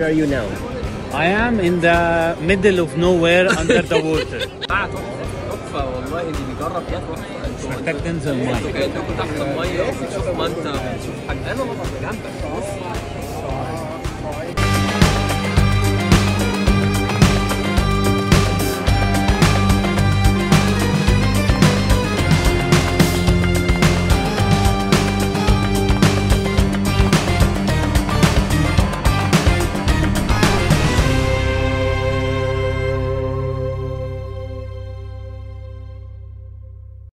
are you now? I am in the middle of nowhere under the water. تحفه تحفه والله اللي بيجرب ده تحفه انتوا محتاج تنزل انتوا الميه كانكم تحت الميه وبتشوفوا ما انت بتشوف حاجه انا جنبك بص